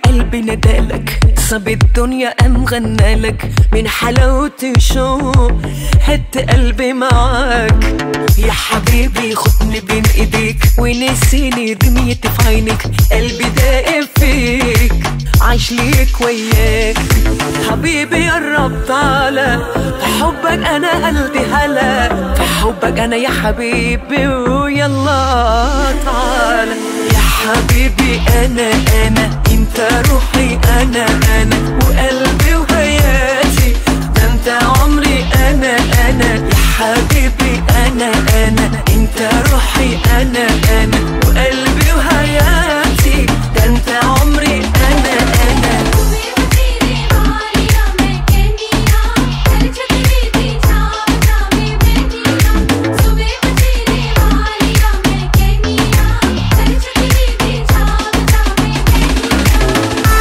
قلبي ندالك صب الدنيا قام غنالك من حلاوة الشوق هد قلبي معاك يا حبيبي خدني بين ايديك ونسيني دنيتي في عينك قلبي داقب فيك عايش ليك وياك حبيبي قرب تعالى في حبك انا قلبي هلا في حبك انا يا حبيبي ويلا تعالى يا حبيبي انا انا انت روحي انا انا وقلبي وحياتي ده انت عمري انا انا يا حبيبي انا انا انت روحي انا انا وقلبي وحياتي ده انت عمري انا انا सुबह तेरे वालिया मैं कहनिया हर छतरी दी छावता में बैठिया सुबह तेरे वालिया मैं कहनिया हर छतरी दी छावता में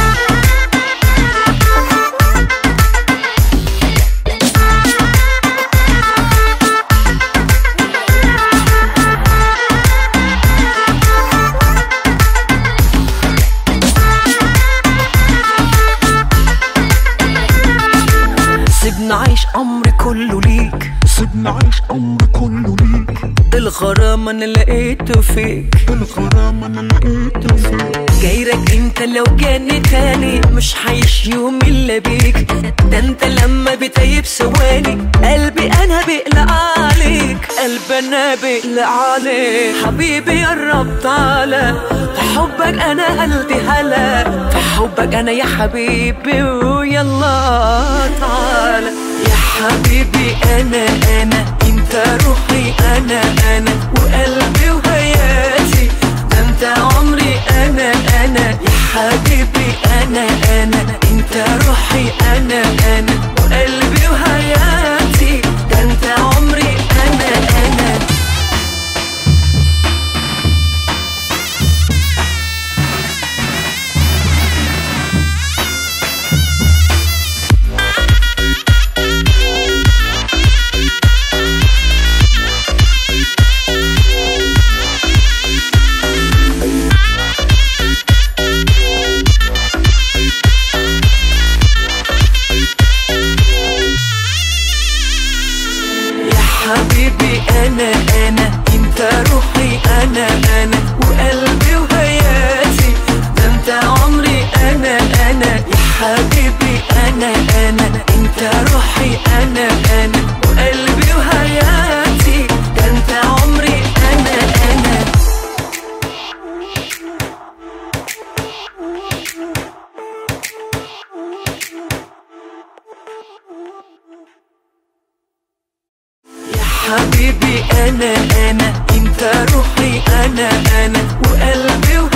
سيبنا عيش عمري كله ليك سيبنا عيش عمري كله ليك ده الغرام انا لقيته فيك الغرام انا لقيته فيك غيرك انت لو كان تاني مش هيش يوم الا بيك ده انت لما بتيب ثواني قلبي انا بقلق عليك قلبي انا بقلق عليك حبيبي قرب تعالى في حبك انا قلبي هلا في حبك انا يا حبيبي ويلا تعالى يا حبيبي انا انا انت روحي انا انا وقلبي وحياتي ده انت عمري انا انا يا حبيبي انا انا انت روحي انا انا وقلبي وحياتي ده انت عمري انا انا يا حبيبي انا انا انت روحي انا انا وقلبي وحياتي ده انت عمري انا انا يا حبيبي انا انا انت روحي انا انا وقلبي وحياتي ده انت عمري انا انا يا حبيبي انا انا انت روحي انا انا وقلبي